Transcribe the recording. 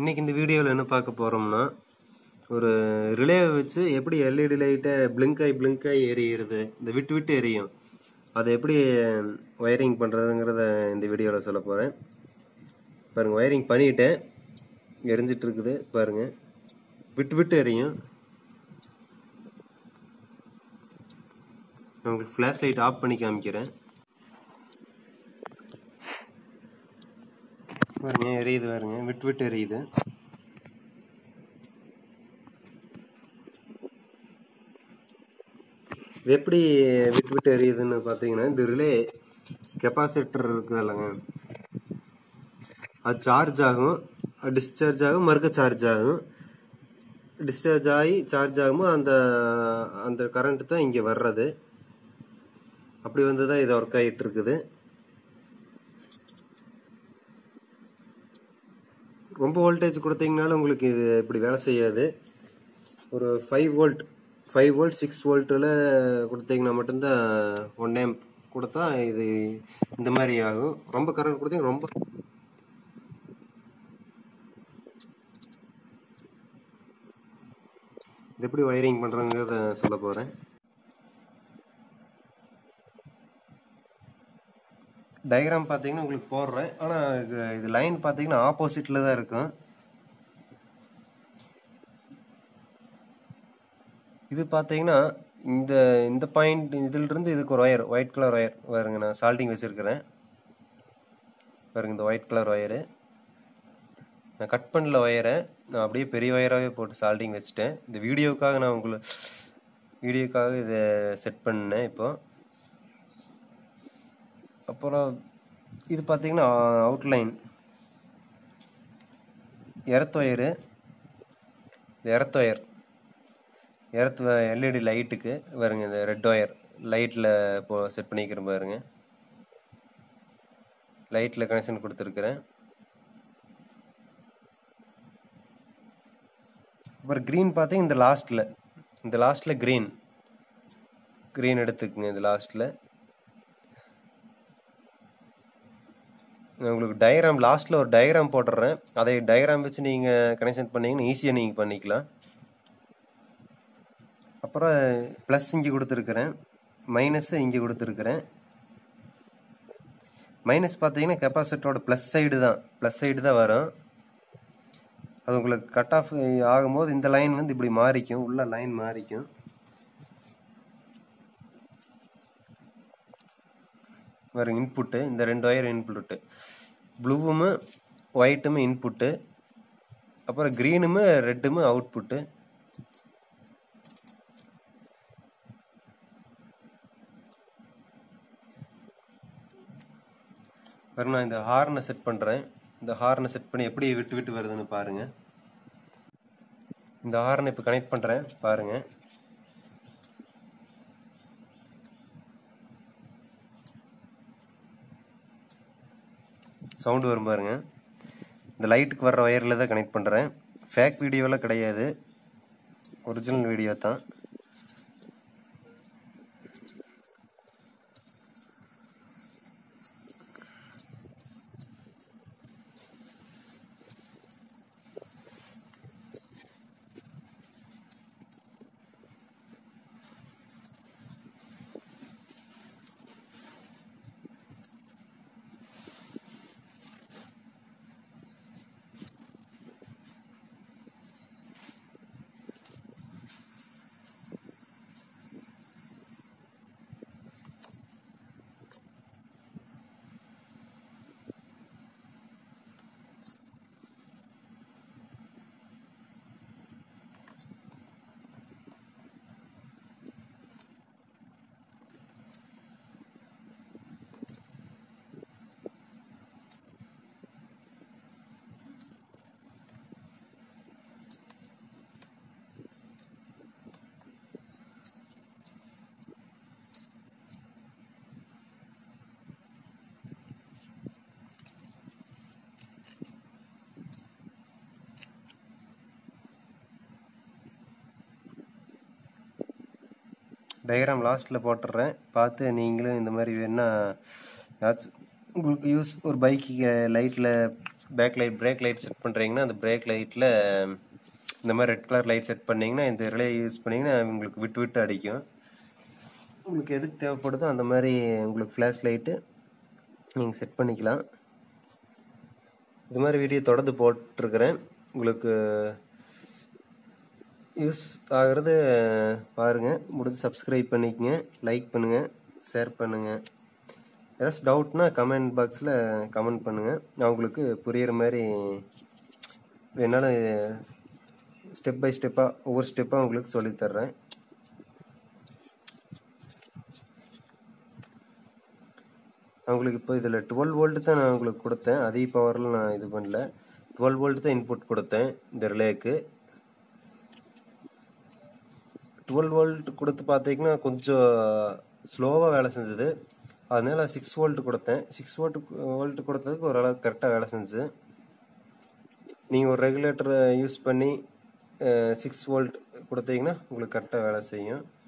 இன்னைக்கு இந்த வீடியோவில் என்ன பார்க்க போகிறோம்னா ஒரு ரிலே வச்சு எப்படி எல்இடி லைட்டை பிளிங்க் ஆகி பிளிங்க் ஆகி எரியுறது இந்த விட்டு விட்டு எரியும் அதை எப்படி ஒயரிங் பண்ணுறதுங்கிறத இந்த வீடியோவில் சொல்ல போகிறேன் பாருங்கள் ஒயரிங் பண்ணிட்டேன் எரிஞ்சிட்டு இருக்குது பாருங்கள் விட்டு விட்டு எரியும் நான் உங்களுக்கு ஃப்ளாஷ் லைட் ஆஃப் பண்ணி காமிக்கிறேன் பாருங்க எரியுது பாருங்க விட்டு விட்டு எரியுது இது எப்படி விட்டு விட்டு எரியுதுன்னு பார்த்தீங்கன்னா இந்த ரிலே கெப்பாசிட்டர் இருக்குது இல்லைங்க அது சார்ஜ் ஆகும் டிஸ்சார்ஜ் ஆகும் மறுக்க சார்ஜ் ஆகும் டிஸ்சார்ஜ் ஆகி சார்ஜ் ஆகும்போது அந்த அந்த கரண்ட் தான் இங்கே வர்றது அப்படி வந்து தான் இது ஒர்க் ஆகிட்டு இருக்குது ரொம்ப வோல்டேஜ் கொடுத்தீங்கனாலும் உங்களுக்கு இது இப்படி வேலை செய்யாது ஒரு five volt five volt six வோல்ட்டில் கொடுத்தீங்கன்னா மட்டும்தான் ஒன் டைம் கொடுத்தா இது இந்த மாதிரி ஆகும் ரொம்ப கரண்ட் கொடுத்தீங்க ரொம்ப இது எப்படி ஒயரிங் பண்ணுறங்கிறத சொல்ல போகிறேன் டயக்ராம் பார்த்தீங்கன்னா உங்களுக்கு போடுறேன் ஆனால் இது இது லைன் பார்த்தீங்கன்னா ஆப்போசிட்டில் தான் இருக்கும் இது பார்த்தீங்கன்னா இந்த இந்த பாயிண்ட் இதிலிருந்து இதுக்கு ஒரு ஒயர் ஒயிட் கலர் ஒயர் பாருங்க நான் சால்ட்டிங் வச்சுருக்கிறேன் பாருங்க இந்த ஒயிட் கலர் ஒயரு நான் கட் பண்ணல ஒயரை நான் அப்படியே பெரிய ஒயராகவே போட்டு சால்ட்டிங் வச்சுட்டேன் இந்த வீடியோவுக்காக நான் உங்களுக்கு வீடியோக்காக இதை செட் பண்ணேன் இப்போ அப்புறம் இது பார்த்தீங்கன்னா outline earth wire earth wire earth LED லைட்டுக்கு பாருங்க இந்த ரெட் ஒயர் லைட்டில் இப்போ செட் பண்ணிக்கிறேன் பாருங்க லைட்டில் கனெக்ஷன் கொடுத்துருக்குறேன் அப்புறம் க்ரீன் பார்த்தீங்க இந்த லாஸ்ட்டில் இந்த லாஸ்ட்டில் க்ரீன் க்ரீன் எடுத்துக்குங்க இந்த லாஸ்ட்டில் உங்களுக்கு டயக்ராம் லாஸ்ட்டில் ஒரு டயக்ராம் போட்டுடுறேன் அதை டயக்ராம் வச்சு நீங்கள் கனெக்ஷன் பண்ணீங்கன்னா ஈஸியாக நீங்கள் பண்ணிக்கலாம் அப்புறம் ப்ளஸ் இங்கே கொடுத்துருக்குறேன் மைனஸ் இங்கே கொடுத்துருக்குறேன் மைனஸ் பார்த்தீங்கன்னா கெப்பாசிட்டரோட ப்ளஸ் சைடு தான் ப்ளஸ் சைடு தான் வரும் அது உங்களுக்கு கட் ஆஃப் ஆகும்போது இந்த லைன் வந்து இப்படி மாறிக்கும் உள்ள லைன் மாறிக்கும் வரும் இன்புட்டு இந்த ரெண்டு ஒயர் இன்புட்டு ப்ளூவும் ஒயிட்டும் இன்புட்டு அப்புறம் க்ரீனும் ரெட்டும் அவுட்புட்டு வரும் நான் இந்த ஹார்னை செட் பண்ணுறேன் இந்த ஹார்னை செட் பண்ணி எப்படி விட்டு விட்டு வருதுன்னு பாருங்கள் இந்த ஹார்னை இப்போ கனெக்ட் பண்ணுறேன் பாருங்கள் சவுண்டு வரும் பாருங்க இந்த லைட்டுக்கு வர்ற ஒயரில் தான் கனெக்ட் பண்ணுறேன் ஃபேக் வீடியோலாம் கிடையாது ஒரிஜினல் வீடியோ தான் டயக்ராம் லாஸ்ட்டில் போட்டுடுறேன் பார்த்து நீங்களும் இந்த மாதிரி வேணா ஏதாச்சும் உங்களுக்கு யூஸ் ஒரு பைக்கு லைட்டில் back light brake light set பண்ணுறீங்கன்னா அந்த பிரேக் லைட்டில் இந்த மாதிரி ரெட் கலர் லைட் செட் பண்ணிங்கன்னா இந்த ரிலே யூஸ் பண்ணிங்கன்னா உங்களுக்கு விட்டு விட்டு அடிக்கும் உங்களுக்கு எதுக்கு தேவைப்படுதோ அந்த மாதிரி உங்களுக்கு ஃப்ளாஷ் லைட்டு நீங்கள் செட் பண்ணிக்கலாம் இது மாதிரி வீடியோ தொடர்ந்து போட்டிருக்கிறேன் உங்களுக்கு யூஸ் ஆகிறது பாருங்கள் முடிஞ்சு சப்ஸ்கிரைப் பண்ணிக்கங்க லைக் பண்ணுங்கள் ஷேர் பண்ணுங்கள் ஏதாச்சும் டவுட்னா கமெண்ட் பாக்ஸில் கமெண்ட் பண்ணுங்கள் நான் உங்களுக்கு புரிகிற மாதிரி வேணாலும் ஸ்டெப் பை ஸ்டெப்பாக ஒவ்வொரு ஸ்டெப்பாக உங்களுக்கு சொல்லித்தர்றேன் நான் உங்களுக்கு இப்போ இதில் டுவெல் வோல்ட்டு தான் நான் உங்களுக்கு கொடுத்தேன் அதிக பவரில் நான் இது பண்ணல டுவெல் வோல்ட் தான் இன்புட் கொடுத்தேன் இந்த ரிலேக்கு டுவெல் வோல்ட் கொடுத்து பார்த்தீங்கன்னா கொஞ்சம் ஸ்லோவாக வேலை செஞ்சது அதனால சிக்ஸ் வோல்ட் கொடுத்தேன் சிக்ஸ் வோல்ட் வோல்ட் கொடுத்ததுக்கு ஓரளவுக்கு கரெக்டாக வேலை செஞ்சு நீங்கள் ஒரு ரெகுலேட்டரை யூஸ் பண்ணி சிக்ஸ் வோல்ட் கொடுத்தீங்கன்னா உங்களுக்கு கரெக்டாக வேலை செய்யும்